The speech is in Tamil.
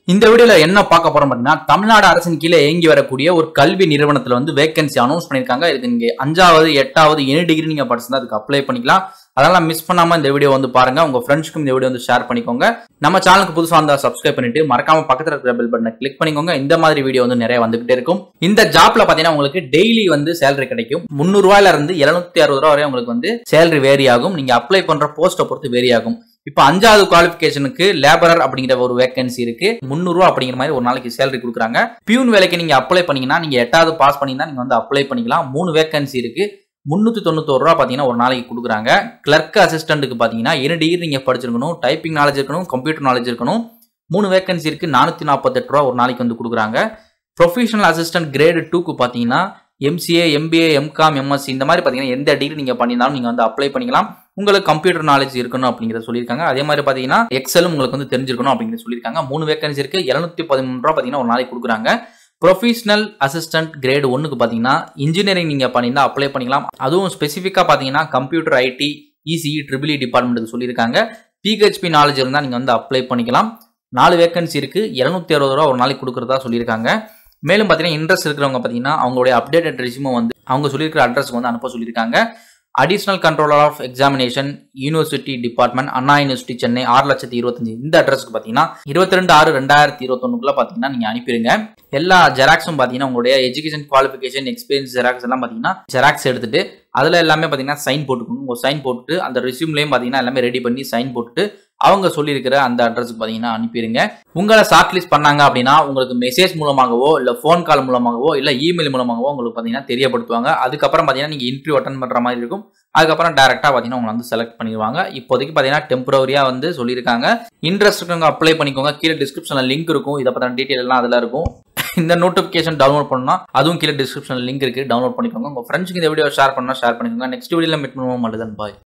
இந்த வீடியோல என்ன பார்க்க போறோம் அப்படின்னா தமிழ்நாடு அரசின் கீழே இயங்கி வரக்கூடிய ஒரு கல்வி நிறுவனத்துல வந்து வேகன்சி அனௌன்ஸ் பண்ணிருக்காங்க இதுக்கு நீங்க அஞ்சாவது எட்டாவது எனி டிகிரி நீங்க படிச்சிருந்தா அதுக்கு அப்ளை பண்ணிக்கலாம் அதெல்லாம் மிஸ் பண்ணாம இந்த வீடியோ வந்து பாருங்க உங்க ஃப்ரெண்ட்ஸ்க்கும் இந்த வீடியோ வந்து ஷேர் பண்ணிக்கோங்க நம்ம சேனலுக்கு புதுசா இருந்தா சப்ஸ்கிரைப் பண்ணிட்டு மறக்காம பக்கத்துல இருக்கிற பெல் பட்டனை கிளிக் பண்ணிக்கோங்க இந்த மாதிரி வீடியோ வந்து நிறைய வந்துகிட்டே இருக்கும் இந்த ஜாப்ல பாத்தீங்கன்னா உங்களுக்கு டெய்லி வந்து சேலரி கிடைக்கும் முந்நூறு ரூபாயில இருந்து எழுநூத்தி அறுபது ரூபா வரை உங்களுக்கு வந்து சேலரி வேரி ஆகும் நீங்க அப்ளை பண்ற போஸ்ட்டை பொறுத்து வேரி ஆகும் இப்போ அஞ்சாவது குவாலிஃபிகேஷனுக்கு லேபரர் அப்படிங்கிற ஒரு வேகன்சி இருக்கு முந்நூறுரூவா அப்படிங்கிற மாதிரி ஒரு நாளைக்கு சேலரி கொடுக்குறாங்க பியூன் வேலைக்கு நீங்க அப்ளை பண்ணீங்கன்னா நீங்க எட்டாவது பாஸ் பண்ணிங்கன்னா நீங்க வந்து அப்ளை பண்ணிக்கலாம் மூணு வேகன்சி இருக்கு முந்நூற்றி தொண்ணூத்தோரு ரூபா பார்த்தீங்கன்னா ஒரு நாளைக்கு கொடுக்குறாங்க கிளர்க் அசிஸ்டண்ட்டுக்கு பார்த்தீங்கன்னா என்ன டிகிரி நீங்கள் படிச்சிருக்கணும் டைப்பிங் நாலேஜ் இருக்கணும் கம்ப்யூட்டர் நாலேஜ் இருக்கணும் மூணு வேகன்சி இருக்கு நானூற்றி நாற்பத்தெட்டு ரூபா ஒரு நாளைக்கு வந்து கொடுக்குறாங்க ப்ரொஃபஷனல் அசிஸ்டன்ட் கிரேடு டூக்கு பார்த்தீங்கன்னா எம்சிஏ எம்பிஏ எம்காம் எம்எஸ்சி இந்த மாதிரி பார்த்தீங்கன்னா எந்த டிகிரி நீங்கள் பண்ணியிருந்தாலும் நீங்கள் வந்து அப்ளை பண்ணிக்கலாம் உங்களுக்கு கம்ப்யூட்டர் நாலேஜ் இருக்கணும் அப்படிங்கிறத சொல்லியிருக்காங்க அதே மாதிரி பார்த்தீங்கன்னா எக்ஸலும் உங்களுக்கு வந்து தெரிஞ்சிருக்கணும் அப்படிங்கிறத சொல்லியிருக்காங்க மூணு வேகன்சி இருக்கு எழுநூத்தி பதிமூணு ரூபா பார்த்தீங்கன்னா ஒரு நாளைக்கு கொடுக்குறாங்க ப்ரொஃபஷனல் அசிஸ்டன்ட் கிரேடு ஒன்றுக்கு பார்த்தீங்கன்னா இன்ஜினியரிங் நீங்கள் பண்ணியிருந்தா அப்ளை பண்ணிக்கலாம் அதுவும் ஸ்பெசிஃபிக்காக பார்த்தீங்கன்னா கம்ப்யூட்டர் ஐடி இசிஇ ட்ரிபிள் டிபார்ட்மெண்ட்டுக்கு சொல்லியிருக்காங்க பிஹெச்பி நாலேஜ் இருந்தால் நீங்கள் வந்து அப்ளை பண்ணிக்கலாம் நாலு வேகன்சி இருக்குது இரநூத்தி அறுபது ரூபா ஒரு நாளைக்கு கொடுக்குறதா சொல்லியிருக்காங்க மேலும் பார்த்தீங்கன்னா இன்ட்ரெஸ்ட் இருக்கிறவங்க பார்த்தீங்கன்னா அவங்களுடைய அப்டேட்டட் ரெசியூமை வந்து அவங்க சொல்லியிருக்கிற அட்ரஸ்க்கு வந்து அனுப்ப சொல்லியிருக்காங்க additional controller of examination university department Anna university Chennai ஆறு லட்சத்தி இருபத்தஞ்சு இந்த அட்ரஸ்க்கு பார்த்தீங்கன்னா இருபத்தி ரெண்டு ஆறு ரெண்டாயிரத்தி இருபத்தொன்னுக்குள்ள பார்த்தீங்கன்னா நீங்கள் அனுப்பிடுங்க எல்லா ஜெராக்ஸும் பார்த்தீங்கன்னா உங்களுடைய எஜுகேஷன் குவாலிஃபிகேஷன் எக்ஸ்பீரியன்ஸ் ஜெராக்ஸ் எல்லாம் பார்த்தீங்கன்னா ஜெராக்ஸ் எடுத்துட்டு அதில் எல்லாமே பார்த்தீங்கன்னா சைன் போட்டுக்கணும் ஒரு சைன் போட்டுட்டு அந்த ரெசியூம்லேயும் பார்த்தீங்கன்னா எல்லாமே ரெடி பண்ணி சைன் போட்டுட்டு அவங்க சொல்லியிருக்கிற அந்த அட்ரஸுக்கு பார்த்தீங்கன்னா அனுப்பிடுங்க உங்களை ஷார்ட் லிஸ்ட் பண்ணாங்க அப்படின்னா உங்களுக்கு மெசேஜ் மூலமாகவோ இல்லை ஃபோன் கால் மூலமாகவோ இல்லை இமெயில் மூலமாகவோ உங்களுக்கு பார்த்தீங்கன்னா தெரியப்படுத்துவாங்க அதுக்கப்புறம் பார்த்தீங்கன்னா நீங்கள் இன்டர்வியூ அட்டன் பண்ணுற மாதிரி இருக்கும் அதுக்கப்புறம் டேரெக்டாக பார்த்தீங்கன்னா உங்களை வந்து செலக்ட் பண்ணிடுவாங்க இப்போதைக்கு பார்த்தீங்கன்னா டெம்பரவரியாக வந்து சொல்லியிருக்காங்க இன்ட்ரெஸ்ட் இருக்கவங்க அப்ளை பண்ணிக்கோங்க கீழே டிஸ்கிரிப்ஷனில் லிங்க் இருக்கும் இதை பற்றின டீட்டெயில் எல்லாம் அதில் இருக்கும் இந்த நோட்டிஃபிகேஷன் டவுன்லோட் பண்ணா அதுவும் கீழே டிஸ்கிரிப்ஷனில் லிங்க் இருக்குது டவுன்லோட் பண்ணிக்கோங்க உங்கள் ஃப்ரெண்ட்ஸுக்கு இந்த வீடியோ ஷேர் பண்ணால் ஷேர் பண்ணிக்கோங்க நெக்ஸ்ட் வீடியோவில் மீட் பண்ணுவோம் மட்டும் பாய்